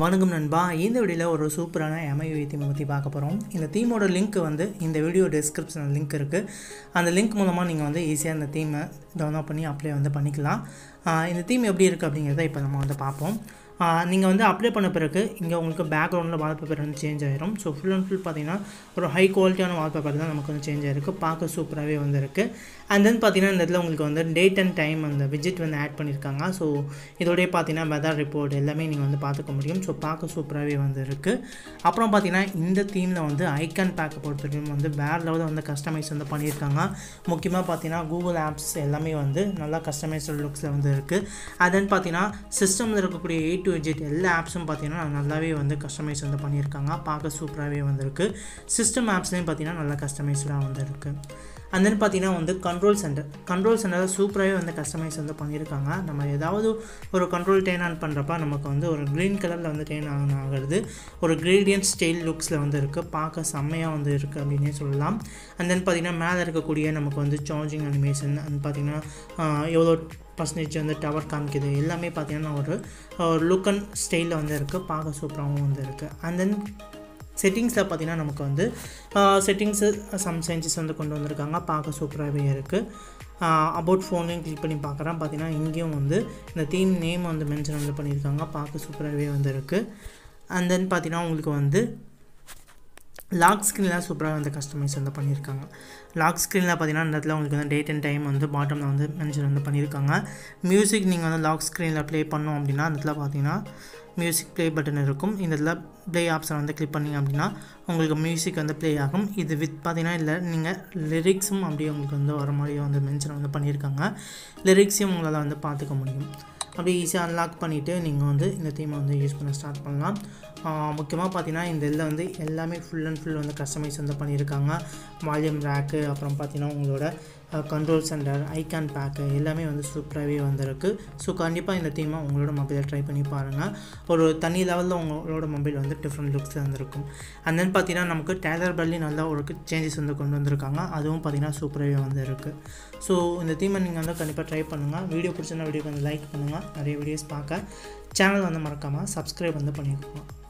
வணக்கம் நண்பா இந்த வீடியோவில் ஒரு சூப்பரான எம்ஐவி தீமை பற்றி பார்க்க போகிறோம் இந்த தீமோட லிங்க் வந்து இந்த வீடியோ டிஸ்கிரிப்ஷனில் லிங்க் இருக்குது அந்த லிங்க் மூலமாக நீங்கள் வந்து ஈஸியாக இந்த தீமை டவுன்லோட் பண்ணி அப்ளை வந்து பண்ணிக்கலாம் ஆஹ் இந்த தீம் எப்படி இருக்குது அப்படிங்கிறத இப்போ நம்ம வந்து பார்ப்போம் நீங்கள் வந்து அப்ளை பண்ண பிறகு இங்கே உங்களுக்கு பேக்ரவுண்டில் வால்பேப்பர் வந்து சேஞ்ச் ஆயிரும் ஸோ ஃபுல் அண்ட் ஃபுல் பார்த்தீங்கன்னா ஒரு ஹை குவாலிட்டியான வால்பேப்பர் தான் நமக்கு வந்து சேஞ்ச் ஆயிருக்கு பார்க்க சூப்பராகவே வந்து இருக்குது அண்ட் தென் பார்த்தீங்கன்னா இந்த இடத்துல உங்களுக்கு வந்து டேட் அண்ட் டைம் அந்த விஜிட் வந்து ஆட் பண்ணியிருக்காங்க ஸோ இதோடய பார்த்தீங்கன்னா வெதர் ரிப்போர்ட் எல்லாமே நீங்கள் வந்து பார்த்துக்க முடியும் ஸோ பார்க்க சூப்பராகவே வந்து இருக்குது அப்புறம் பார்த்தீங்கன்னா இந்த தீமில் வந்து ஐக்கான் பேக்கை பொறுத்தவரைக்கும் வந்து வேறு லெவலில் வந்து கஸ்டமைஸ் வந்து பண்ணியிருக்காங்க முக்கியமாக பார்த்தீங்கன்னா கூகுள் ஆப்ஸ் எல்லாமே வந்து நல்லா கஸ்டமைஸ்டு லுக்ஸில் வந்து இருக்குது அது தென் பார்த்தீங்கன்னா சிஸ்டமில் இருக்கக்கூடிய ஏ டு விஜிட் எல்லா ஆப்ஸும் பார்த்தீங்கன்னா நல்லாவே வந்து கஸ்டமைஸ் வந்து பண்ணியிருக்காங்க பார்க்க சூப்பராகவே வந்திருக்கு சிஸ்டம் ஆப்ஸ்லேயும் பார்த்தீங்கன்னா நல்லா கஸ்டமைஸ்டாக வந்து இருக்குது அண்ட் தென் பார்த்தீங்கன்னா வந்து கண்ட்ரோல் சென்டர் கண்ட்ரோல் சென்டர் சூப்பராகவே வந்து கஸ்டமைஸ் வந்து பண்ணியிருக்காங்க நம்ம ஏதாவது ஒரு கண்ட்ரோல் டேன் ஆன் பண்ணுறப்ப நமக்கு வந்து ஒரு க்ரீன் கலரில் வந்து டேன் ஆன் ஆகிறது ஒரு கிரேடியன்ட் ஸ்டைல் லுக்ஸில் வந்து இருக்குது பார்க்க செம்மையாக வந்து இருக்குது அப்படின்னே சொல்லலாம் அண்ட் தென் பார்த்தீங்கன்னா மேலே இருக்கக்கூடிய நமக்கு வந்து சார்ஜிங் அனிமேஷன் அண்ட் பார்த்தீங்கன்னா எவ்வளோ பர்சன்டேஜ் வந்து டவர் காமிக்குது எல்லாமே பார்த்தீங்கன்னா ஒரு லுக் அண்ட் ஸ்டைலில் வந்து இருக்குது பார்க்க சூப்பராகவும் வந்து இருக்குது அண்ட் தென் செட்டிங்ஸில் பார்த்தீங்கன்னா நமக்கு வந்து செட்டிங்ஸு சம் சேஞ்சஸ் வந்து கொண்டு வந்திருக்காங்க பார்க்க சூப்பராகவே இருக்குது அபவுட் ஃபோனையும் கிளிக் பண்ணி பார்க்குறேன் பார்த்தீங்கன்னா இங்கேயும் வந்து இந்த தீம் நேம் வந்து மென்ஷன் வந்து பண்ணியிருக்காங்க பார்க்க சூப்பராகவே வந்து இருக்குது அண்ட் தென் பார்த்தீங்கன்னா உங்களுக்கு வந்து லாக் ஸ்க்ரீன்லாம் சூப்பராக வந்து கஸ்டமைஸ் வந்து பண்ணியிருக்காங்க லாக் ஸ்க்ரீனில் பார்த்தீங்கன்னா இந்த இடத்துல உங்களுக்கு வந்து டேட் அண்ட் டைம் வந்து பாட்டமில் வந்து மென்ஷன் வந்து பண்ணியிருக்காங்க மியூசிக் நீங்கள் வந்து லாக் ஸ்க்ரீனில் ப்ளே பண்ணோம் அப்படின்னா அந்த இடத்துல பார்த்தீங்கன்னா மியூசிக் ப்ளே பட்டன் இருக்கும் இந்த இடத்துல ப்ளே ஆப்ஷன் வந்து கிளிக் பண்ணிங்க அப்படின்னா உங்களுக்கு மியூசிக் வந்து ப்ளே ஆகும் இது வித் பார்த்தீங்கன்னா இல்லை நீங்கள் லிரிக்ஸும் அப்படியே உங்களுக்கு வந்து வர மாதிரி வந்து மென்ஷன் வந்து பண்ணியிருக்காங்க லிரிக்ஸையும் உங்களால் வந்து பார்த்துக்க முடியும் அப்படியே ஈஸியாக அன்லாக் பண்ணிவிட்டு நீங்கள் வந்து இந்த தீமை வந்து யூஸ் பண்ண ஸ்டார்ட் பண்ணலாம் முக்கியமாக பார்த்தீங்கன்னா இந்த இதில் வந்து எல்லாமே ஃபுல் அண்ட் ஃபுல் வந்து கஸ்டமைஸ் வந்து பண்ணியிருக்காங்க வால்யூம் ரேக்கு அப்புறம் பார்த்தீங்கன்னா உங்களோட கண்ட்ரோல் சென்டர் ஐகான் பேக்கு எல்லாமே வந்து சூப்பராகவே வந்திருக்கு ஸோ கண்டிப்பாக இந்த தீமை உங்களோட மொபைலை ட்ரை பண்ணி பாருங்கள் ஒரு தனி லெவலில் உங்களோட மொபைல் வந்து டிஃப்ரெண்ட் லுக்ஸில் வந்திருக்கும் அண்ட் தென் பார்த்தீங்கன்னா நமக்கு டேலர் பள்ளி நல்லா ஒரு சேஞ்சஸ் வந்து கொண்டு வந்திருக்காங்க அதுவும் பார்த்தீங்கன்னா சூப்பராகவே வந்து இருக்குது ஸோ இந்த தீமை நீங்கள் வந்து கண்டிப்பாக ட்ரை பண்ணுங்கள் வீடியோ பிடிச்சிருந்தா வீடியோக்கு வந்து லைக் பண்ணுங்கள் நிறைய வீடியோஸ் பார்க்க சேனல் வந்து மறக்காமல் சப்ஸ்கிரைப் வந்து பண்ணிக்கோங்க